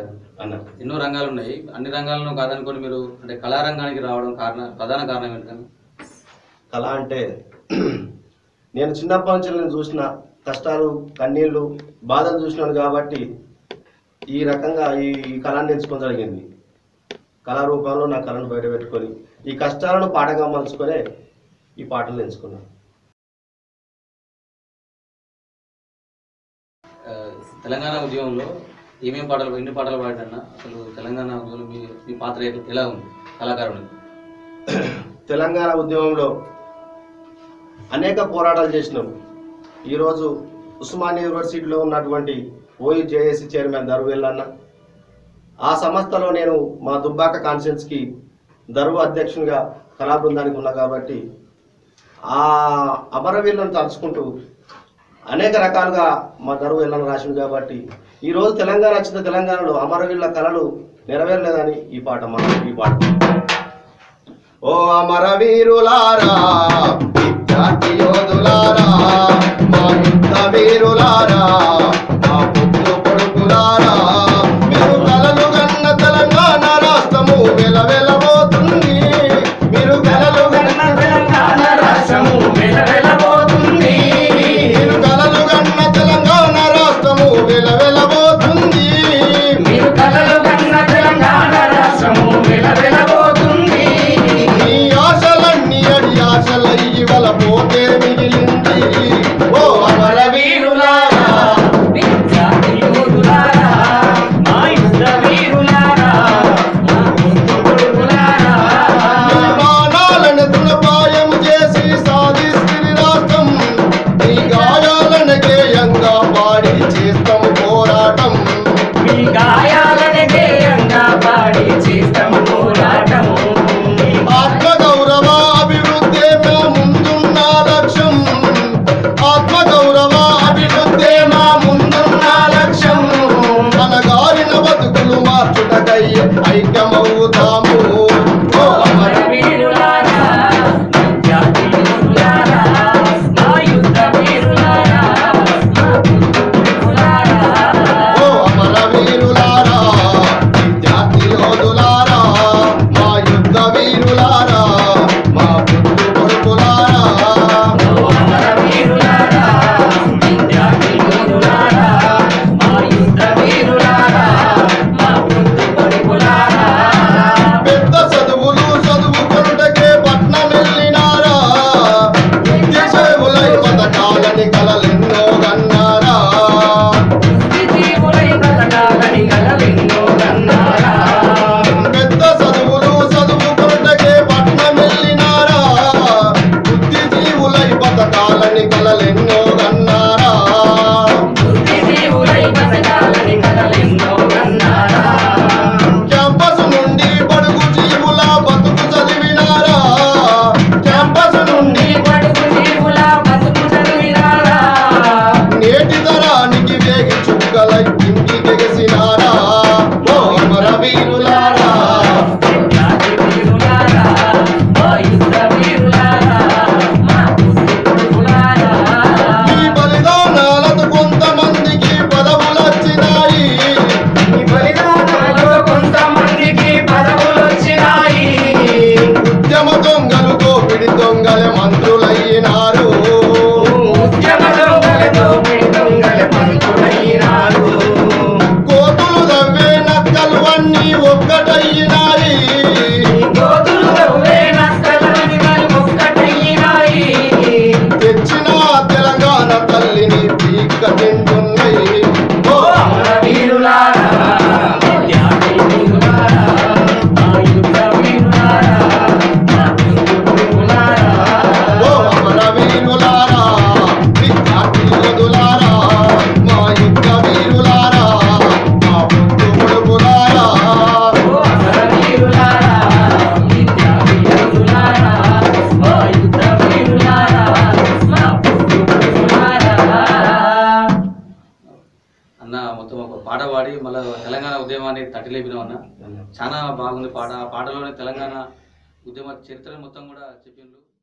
కదా అన్న ఎన్నో రంగాలు ఉన్నాయి అన్ని రంగాలను కాదనుకొని మీరు అంటే కళారంగానికి రావడం కారణం ప్రధాన కారణం ఏంటంటే కళ అంటే నేను చిన్నప్పటి నుంచి నేను చూసిన కష్టాలు కన్నీళ్ళు బాధలు చూసినాను కాబట్టి ఈ రకంగా ఈ ఈ కళను ఎంచుకోవడం జరిగింది కళా రూపంలో నా కళను బయట పెట్టుకొని ఈ కష్టాలను పాటగా మలుచుకొని ఈ పాటలు ఎంచుకున్నాను ఆ, తెలంగాణ ఉద్యమంలో ఏమేం పాటలు ఎన్ని పాటలు పాడినా అసలు తెలంగాణ ఉద్యమంలో మీ మీ పాత్ర ఎట్లా- ఎలా ఉంది కళాకారుడు తెలంగాణ ఉద్యమంలో అనేక పోరాటాలు చేసినాం ఈరోజు ఉస్మానియా యూనివర్సిటీలో ఉన్నటువంటి ఓయూ జేఏసీ చైర్మన్ దరువు అన్న ఆ సంస్థలో నేను మా దుబ్బాక కాన్ఫరెన్స్కి దరువు అధ్యక్షునిగా కళా బృందానికి ఉన్నా కాబట్టి ఆ అమరవీరులను తలుచుకుంటూ అనేక రకాలుగా మా దరువు వెళ్ళని రాసింది కాబట్టి ఈరోజు తెలంగాణ వచ్చిన తెలంగాణలో అమరవీరుల కళలు నెరవేరలేదని ఈ పాట మా ఈ పాట ఓ అమరవీరులారా విద్యార్థి యోధులారా మా యుద్ధ వీరులారా మా పుట్టు కొడుకులారా మీరు కలలు కన్న తెలంగాణ రాష్ట్రము వెలవెలబోతుంది మీరు కలలు కన్న తెలంగాణ రాష్ట్రము వెలవెలబోతుంది. మీరు కలలు కన్న తెలంగాణ రాష్ట్రము వెలవెలబోతుంది మీరు కలలు కన్న తెలంగాణ రాష్ట్రము వెలవెలబోతుంది. నీ ఆశలన్నీ అడి ఆశలయ్యి వల పోతే మిగిలింది ఓ అమరవీరులారా విద్యార్థి యోధులారా, మా యుద్ధ వీరులారా, మా ముద్దు కొడుకులారా, నీ మానాలను తృణపాయం చేసి సాధిస్తుంది రాష్ట్రం నీ గాయాలను గేయంగా పాడి చేస్తాం పోరాటం మీ గాయాలను గేయంగా పాడి చేస్తాం పోరాటం. ఆత్మ గౌరవ అభివృద్ధి మా ముందున్న లక్ష్యం ఆత్మ గౌరవ అభివృద్ధి మా ముందున్న లక్ష్యం మన గారిన బతుకులు మార్చుటకై ఐక్యమవుతాము ఓ అమర వీరులారా, విద్యార్థి యోధులారా, మా యుద్ధ వీరులారా, మా ముద్దు కొడుకులారా, ఓ అమర వీరులారా విద్యార్థి యోధులారా మా యుద్ధ వీరులారా మా పుట్టు కొడుకులారా ఓ అమర వీరులారా, విద్యార్థి యోధులారా, మా యుద్ధ వీరులారా, మా ముద్దు కొడుకులారా, పెద్ద చదువులు చదువుకొనుటకే పట్నం వెళ్ళినారా విద్య సేవులై పథకాలని కలలెన్నో కన్నారా బుద్ధిజీవులై బ్రతకాలని కలలెన్నో కన్నారా. పెద్ద చదువులు చదువుకొనుటకే పట్నం వెళ్ళినారా బుద్ధిజీవులై పథకాలని కలలెన్నో కన్నారా బుద్ధిజీవులై బ్రతకాలని కలలెన్నో కన్నారా. క్యాంపస్ నుండి బడుగు జీవుల బతుకు చదివినారా క్యాంపస్ నుండి నీ బడుగు జీవుల బతుకు చదివినారా. నేటి తరానికి వేగి చుక్కలై ఇంటి తెగసినారా ఓ అమర వీరులారా జాతి వీరులారా, ఓ యుద్ధ వీరులారా, మా బుద్ధి కొడుకులారా. ఈ బలిదానాలతో కొంతమందికి పదవులొచ్చినాయి ఈ బలిదానాలలో కొంతమందికి పదవులొచ్చినాయి. ఉద్యమ దొంగలు దోపిడి దొంగల మంత్రులయ్యినారు ఉద్యమ దొంగలతో పిడి దొంగల మంత్రులైనారు. కోతులు దవ్వే నక్కలు అన్నీ ఒక్కటయ్యినాయి గోతులు తవ్వే నక్కలని మరి ఒక్కటయ్యినాయి. తెచ్చిన తెలంగాణ తల్లిని పీక్క తింటున్నాయి ఓ అమర వీరులారా, విద్యార్థి వీరులారా, మా యుద్ధ వీరులారా, మా యుద్ధ వీరులారా. ఓ అమర వీరులారా విద్యార్థి యోధులారా మా యుద్ధ వీరులారా మా పుట్టు కొడుకులారా ఓ అమర వీరులారా, విద్యార్థి వీరులారా, మా యుద్ధ వీరులారా, మా పుట్టు వీరులారా. అన్న మొత్తం ఒక పాట పాడి మళ్ళీ తెలంగాణ ఉద్యమాన్ని తట్టిలేపినాం అన్న చాలా బాగుంది పాట ఆ పాటలోనే తెలంగాణ ఉద్యమ చరిత్ర మొత్తం కూడా చెప్పిండ్రు